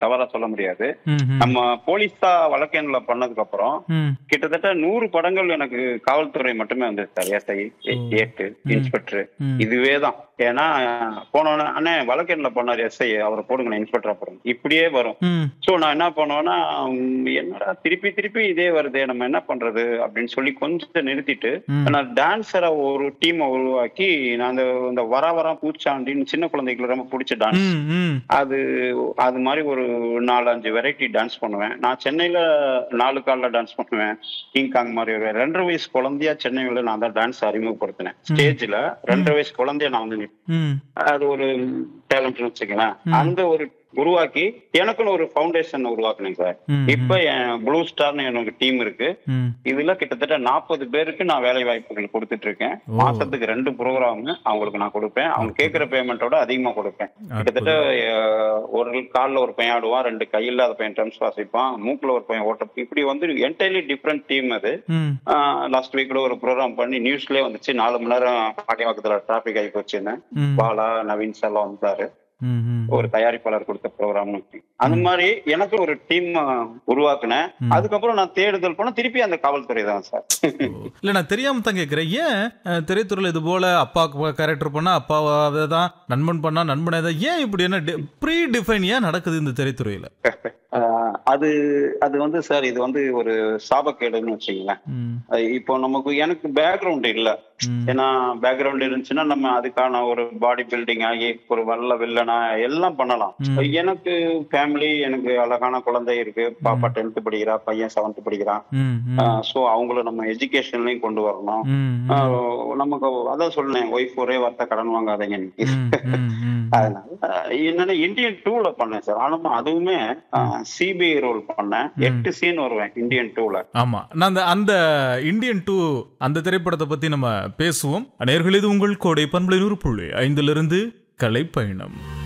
தவறா சொல்ல முடியாது ம், ம், நம்ம போலீஸா வழக்கெண்ல பண்ணதுக்கு அப்புறம் ம். கிட்டத்தட்ட நூறு படங்கள் எனக்கு காவல்துறை மட்டுமே வந்தது சார் எஸ்ஐ ஏட்டு இன்ஸ்பெக்டர் ம். இதுவே தான் ஏன்னா போனோன்னே அண்ணே வழக்கெண்ல பண்ணார் எஸ்ஐ அவரை போடுங்க இன்ஸ்பெக்டர் அப்புறம் இப்படியே வரும் ம். சோ நான் என்ன பண்ணுவேன்னா உம், என்னடா திருப்பி திருப்பி இதே வருதே நம்ம என்ன பண்றது அப்படின்னு சொல்லி கொஞ்சம் நிறுத்திட்டு ம். நான் டான்ஸரை ஒரு டீமை உருவாக்கி நான் அந்த இந்த வர வர பூச்சாண்டின்னு சின்ன குழந்தைகளுக்கு ரொம்ப பிடிச்ச டான்ஸ் ம், ம். அது அது மாதிரி ஒரு நாலு அஞ்சு வெரைட்டி டான்ஸ் பண்ணுவேன் நான் சென்னையில நாலு காலில் டான்ஸ் பண்ணுவேன் கிங் காங் மாதிரி ஒரு ரெண்டரை வயசு குழந்தையா சென்னையில நான் தான் டான்ஸ் அறிமுகப்படுத்தினேன் ஸ்டேஜ்ல ரெண்டரை வயசு குழந்தைய நான் வந்து நிப்பேன். ம். அது ஒரு டேலண்ட்னு வச்சுக்கலாம் அந்த ஒரு உருவாக்கி எனக்குன்னு ஒரு ஃபவுண்டேஷன் உருவாக்குனேன் சார் ம், இப்ப என் ப்ளூ ஸ்டார்னு எனக்கு டீம் இருக்கு ம். இதுல கிட்டத்தட்ட நாற்பது பேருக்கு நான் வேலை வாய்ப்புகள் கொடுத்துட்டு இருக்கேன் ஓ. மாசத்துக்கு ரெண்டு ப்ரோக்ராம் அவங்களுக்கு நான் கொடுப்பேன் அவங்க கேட்கிற பேமெண்ட்டோட அதிகமா கொடுப்பேன் கிட்டத்தட்ட அஹ், ஒரு கால்ல ஒரு பையன் ஆடுவான் ரெண்டு கையில அது பையன் ட்ரம்ஸ் வாசிப்பான் மூக்குல ஒரு பையன் ஓட்ட இப்படி வந்து என்டையர்லி டிஃப்ரெண்ட் டீம் அது ம். லாஸ்ட் வீக்ல ஒரு ப்ரோக்ராம் பண்ணி நியூஸ்லயே வந்துச்சு நாலு மணி நேரம் பாக்கியவாக்கத்துல டிராபிக் ஆகி போச்சுன்னு ம். பாலா நவீன் சார் எல்லாம் வந்தாரு ம், ம். ஒரு தயாரிப்பாளர் கொடுத்த ப்ரோக்ராம் அந்த மாதிரி எனக்கு ஒரு டீம் உருவாக்குனேன் அதுக்கப்புறம் நான் தேடுதல் பண்ண திருப்பி அந்த காவல்துறை தான் சார் இல்ல நான் தெரியாம தான் கேக்குறேன் ஏன் அஹ், திரைத்துறையில இது போல அப்பா கேரக்டர் பண்ணா அப்பாவை தான் நண்பன் பண்ணா நண்பனே தான் ஏன் இப்படி என்ன ப்ரீ டிஃபைன் ஏன் நடக்குது இந்த திரைத்துறையில ஆஹ் அது அது வந்து சார் இது வந்து ஒரு சாபக்கேடுன்னு வச்சுங்களேன் ம், அது இப்போ நமக்கு எனக்கு பேக்ரவுண்ட் இல்ல ம். ஏன்னா பேக்ரவுண்ட் இருந்துச்சுன்னா நம்ம அதுக்கான ஒரு பாடி பில்டிங் ஆகி ஒரு வல்ல வில்லனா எல்லாம் பண்ணலாம் எனக்கு ஃபேமிலி எனக்கு அழகான குழந்தை இருக்கு பாப்பா டென்த் படிக்கிறா பையன் செவன்த் படிக்கிறான் ம், ம், சோ அவங்கள நம்ம எஜுகேஷன்லயும் கொண்டு வரணும் ம், ஆஹ் நமக்கு அதான் சொன்னேன் ஒய்ஃப் ஒரே வார்த்தை கடன் வாங்காதீங்க இன்னைக்கு ம், ம், ம். அதனால என்னன்னா இந்தியன் டூல பண்ணேன் சார் ஆனா அதுவுமே சிபிஐ ரோல் பண்ணேன் எட்டு சீன் வருவேன் இந்தியன் டூல ஆமா நான் அந்த அந்த இந்தியன் டூ அந்த திரைப்படத்தை பத்தி நம்ம பேசுவோம் நேயர்களே இது உங்கள் கோடை பண்பலை நூறு புள்ளி ஐந்திலிருந்து கலை பயணம்